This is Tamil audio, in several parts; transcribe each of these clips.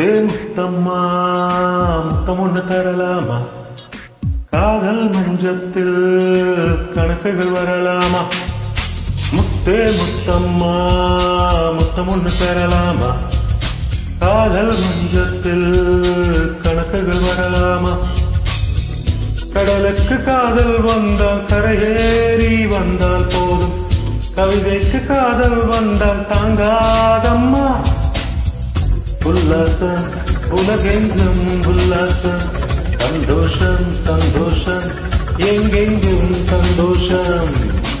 முத்தே முத்தம்மா முத்தம் ஒன்று தரலாமா காதல் மஞ்சத்தில் கணக்குகள் வரலாமா முத்தே முத்தம்மா முத்தம் ஒன்று தரலாமா காதல் மஞ்சத்தில் கணக்குகள் வரலாமா கடலுக்கு காதல் வந்தால் கரையேறி வந்தால் போதும் கவிதைக்கு காதல் வந்தால் தாங்காதம்மா உல்லாசம் உலகெங்கும் உல்லாசம் சந்தோஷம் சந்தோஷம் எங்கெங்கும் சந்தோஷம்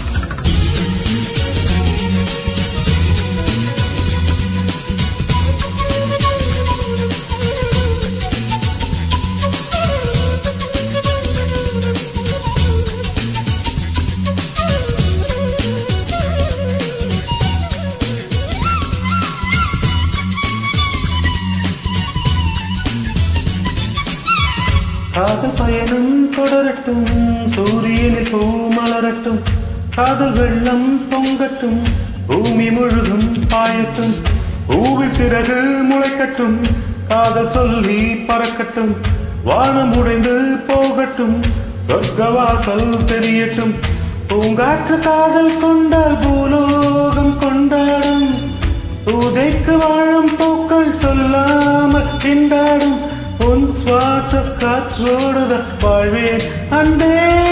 காதல் பயணம் தொடரட்டும் சூரியனில் பூ மலரட்டும் காதல் வெள்ளம் பொங்கட்டும் பூமி முழுதும் பாயட்டும் பூவில் சிறகு முளைக்கட்டும் காதல் சொல்லி பறக்கட்டும் வானம் உடைந்து போகட்டும் சொர்க்கவாசல் தெரியட்டும் பூங்காற்று காதல் கொண்டால் பூலோகம் கொண்டாடும் பூஜைக்கு வாழும் பூக்கள் சொல்லாமல் திண்டாடும் உன் சுவாச காற்றோடுத வாழ்வேன் அன்பே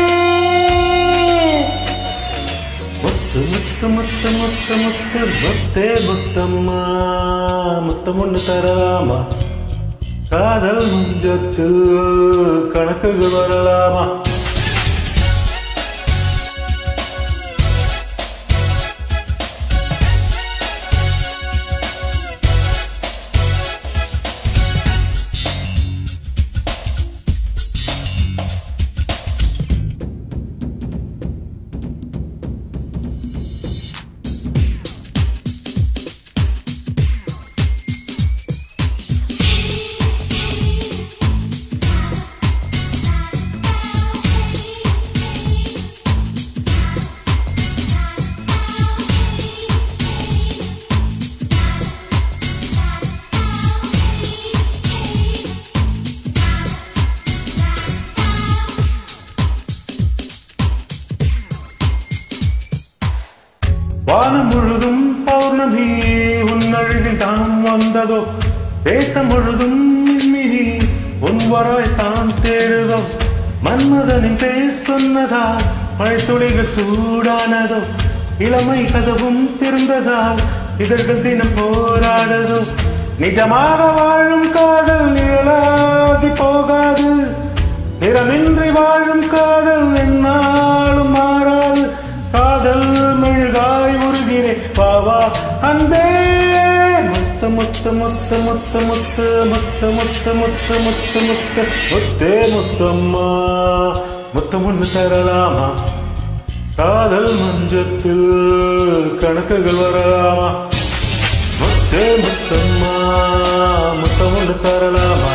முத்து முத்து முத்து முத்து முத்து முத்தே முத்தம்மா முத்தம் ஒன்று தரலாமா காதல் முஞ்சத்தில் கணக்குகள் வரலாமா வானம் முழுதும் பௌர்ணமி உன்னழில் தான் வந்ததோ தேசம் முழுதும் மின்மினி உன் வராய் தான் தேடுதோ மன்மதனின் பேர் சொன்னதா மழை துளிகள் சூடானதோ இளமை கதவும் திறந்ததால் இதழ்கள் தினம் போராடதோ நிஜமாக வாழும் காதல் நிழலாகி போகாது நிறமின்றி வாழும் காதல் என்னாலும் மாறாது காதல் மெழுகாய் உருகிறே பாவா அன்பே முத்த முத்த முத்த முத்த முத்த முத்த முத்த முத்த முத்த முத்த முத்தே முத்தம்மா முத்தம் ஒன்று தரலாமா காதல் மஞ்சத்தில் கணக்குகள் வரலாமா முத்தே முத்தம்மா முத்தம் ஒன்று தரலாமா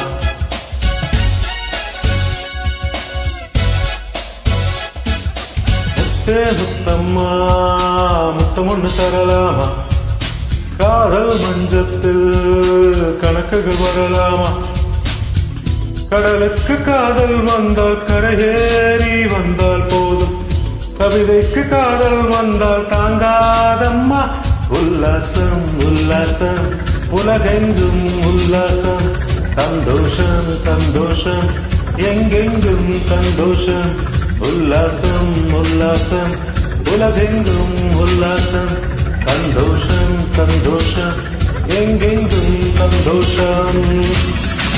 முத்தே முத்தம்மா முத்தம் ஒன்று தரலாமா காதல் மஞ்சத்தில் கணக்குகள் வரலாமா கடலுக்கு காதல் வந்தால் கரையேறி வந்தால் போதும் கவிதைக்கு காதல் வந்தால் தாங்காதம்மா உல்லாசம் உல்லாசம் உலகெங்கும் உல்லாசம் சந்தோஷம் சந்தோஷம் எங்கெங்கும் சந்தோஷம் உல்லாசம் உல்லாசம் உலகெங்கும் உல்லாசம் சந்தோஷம் சந்தோஷம் எங்கெங்கும் சந்தோஷம்